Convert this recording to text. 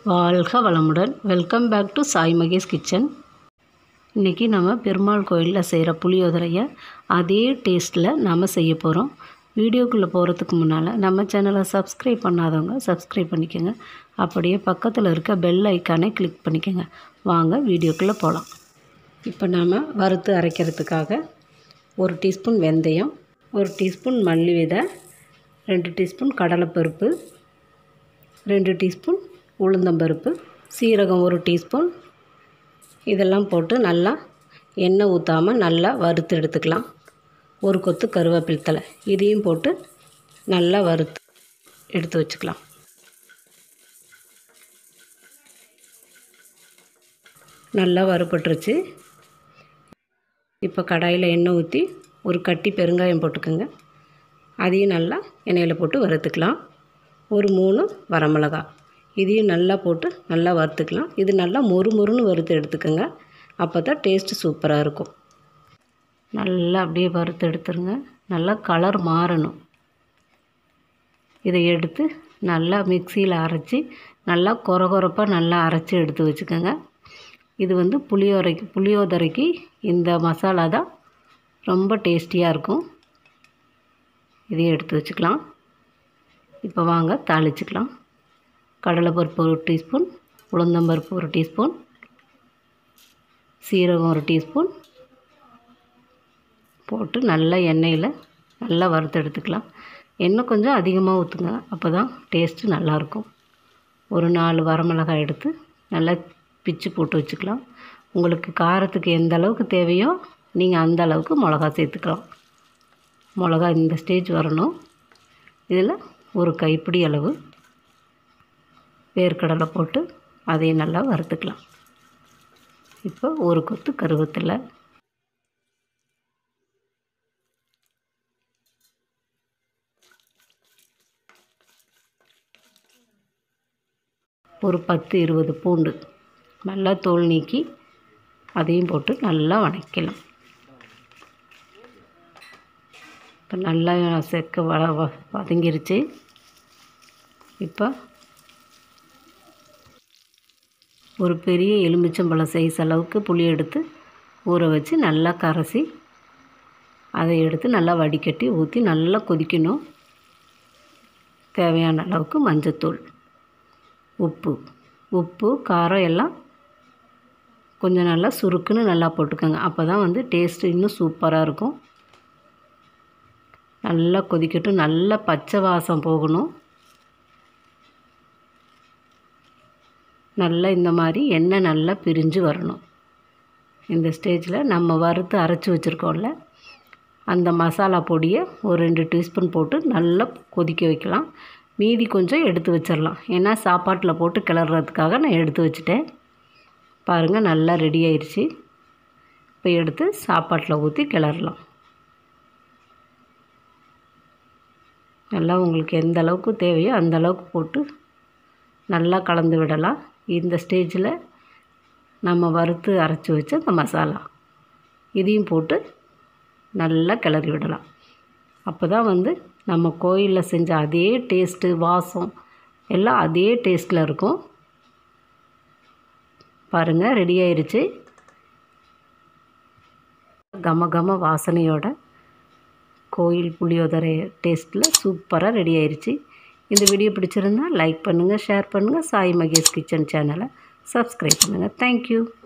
வாழ்க வளமுடன் welcome back to Sai Mahesh kitchen இன்றைக்கி நம்ம பெருமாள் கோயிலில் செய்கிற புளியோதரையை அதே டேஸ்ட்டில் நாம் செய்ய போகிறோம் வீடியோக்குள்ளே போகிறதுக்கு முன்னால் நம்ம சேனலை சப்ஸ்கிரைப் பண்ணாதவங்க சப்ஸ்கிரைப் பண்ணிக்கோங்க அப்படியே பக்கத்தில் இருக்க பெல் ஐக்கானை கிளிக் பண்ணிக்கோங்க வாங்க வீடியோக்குள்ளே போகலாம் இப்போ நாம் வறுத்து அரைக்கிறதுக்காக ஒரு டீஸ்பூன் வெந்தயம் ஒரு டீஸ்பூன் மல்லி விதை ரெண்டு டீஸ்பூன் கடலைப்பருப்பு ரெண்டு டீஸ்பூன் உளுந்தம்பருப்பு சீரகம் ஒரு டீஸ்பூன் இதெல்லாம் போட்டு நல்லா எண்ணெய் ஊற்றாமல் நல்லா வறுத்து எடுத்துக்கலாம் ஒரு கொத்து கருவேப்பிலை தலை இதையும் போட்டு நல்லா வறுத்து எடுத்து வச்சுக்கலாம் நல்லா வறுபட்டுருச்சு இப்போ கடாயில் எண்ணெய் ஊற்றி ஒரு கட்டி பெருங்காயம் போட்டுக்கோங்க அதையும் நல்லா எண்ணெயில் போட்டு வறுத்துக்கலாம் ஒரு மூணு வரமிளகா இதையும் நல்லா போட்டு நல்லா வறுத்துக்கலாம் இது நல்லா மொறு மொறுன்னு வறுத்து எடுத்துக்கோங்க அப்போ தான் டேஸ்ட்டு சூப்பராக இருக்கும் நல்லா அப்படியே வறுத்து எடுத்துருங்க நல்லா கலர் மாறணும் இதை எடுத்து நல்லா மிக்சியில் அரைச்சி நல்லா கொரகொரப்பாக நல்லா அரைச்சி எடுத்து வச்சுக்கோங்க இது வந்து புளியோரைக்கு புளியோதரைக்கு இந்த மசாலா தான் ரொம்ப டேஸ்டியாக இருக்கும் இதையும் எடுத்து வச்சுக்கலாம் இப்போ வாங்க தாளிச்சுக்கலாம் கடலைப்பருப்பு ஒரு டீஸ்பூன் உளுந்தம்பருப்பு ஒரு டீஸ்பூன் சீரகம் ஒரு டீஸ்பூன் போட்டு நல்லா எண்ணெயில் நல்லா வறுத்து எடுத்துக்கலாம் எண்ணெய் கொஞ்சம் அதிகமாக ஊற்றுங்க அப்போ தான் டேஸ்ட்டு நல்லாயிருக்கும் ஒரு நாலு வரமிளகாய் எடுத்து நல்லா பிச்சு போட்டு வச்சுக்கலாம் உங்களுக்கு காரத்துக்கு எந்த அளவுக்கு தேவையோ நீங்கள் அந்த அளவுக்கு மிளகா சேர்த்துக்கலாம் மிளகா இந்த ஸ்டேஜ் வரணும் இதில் ஒரு கைப்பிடி அளவு வேர்க்கடலை போட்டு அதையும் நல்லா வறுத்துக்கலாம் இப்போ ஒரு கொத்து கருவேப்பிலை ஒரு பத்து இருபது பூண்டு நல்லா தோல் நீக்கி அதையும் போட்டு நல்லா வதக்கலாம் இப்போ நல்லா செக்க வ வ- வதங்கிருச்சு இப்போ ஒரு பெரிய எலுமிச்சம்பழம் சைஸ் அளவுக்கு புளி எடுத்து ஊற வச்சு நல்லா கரைசி அதை எடுத்து நல்லா வடிகட்டி ஊற்றி நல்லா கொதிக்கணும் தேவையான அளவுக்கு மஞ்சத்தூள் உப்பு உப்பு காரம் எல்லாம் கொஞ்சம் நல்லா சுருக்குன்னு நல்லா போட்டுக்கோங்க அப்போ தான் வந்து டேஸ்ட்டு இன்னும் சூப்பராக இருக்கும் நல்லா கொதிக்கட்டும் நல்லா பச்சை வாசம் போகணும் நல்லா இந்த மாதிரி எண்ணெய் நல்லா பிரிஞ்சு வரணும் இந்த ஸ்டேஜில் நம்ம வறுத்து அரைச்சி வச்சுருக்கோம்ல அந்த மசாலா பொடியை ஒரு ரெண்டு டீஸ்பூன் போட்டு நல்லா கொதிக்க வைக்கலாம் மீதி கொஞ்சம் எடுத்து வச்சிடலாம் ஏன்னா சாப்பாட்டில் போட்டு கிளறதுக்காக நான் எடுத்து வச்சுட்டேன் பாருங்கள் நல்லா ரெடி ஆயிடுச்சு இப்போ எடுத்து சாப்பாட்டில் ஊற்றி கிளறலாம் நல்லா உங்களுக்கு எந்த அளவுக்கு தேவையோ அந்த அளவுக்கு போட்டு நல்லா கலந்து விடலாம் இந்த ஸ்டேஜில் நம்ம வறுத்து அரைச்சி வச்ச அந்த மசாலா இதையும் போட்டு நல்லா கிளறி விடலாம் அப்போ தான் வந்து நம்ம கோயிலில் செஞ்ச அதே டேஸ்ட்டு வாசம் எல்லாம் அதே டேஸ்ட்டில் இருக்கும் பாருங்கள் ரெடி ஆயிருச்சு கம கம வாசனையோட கோயில் புளியோதரை டேஸ்ட்டில் சூப்பராக ரெடி ஆயிருச்சு இந்த வீடியோ பிடிச்சிருந்தா லைக் பண்ணுங்கள் ஷேர் பண்ணுங்கள் சாய் மகேஷ் கிச்சன் சேனலை சப்ஸ்கிரைப் பண்ணுங்கள் தேங்க்யூ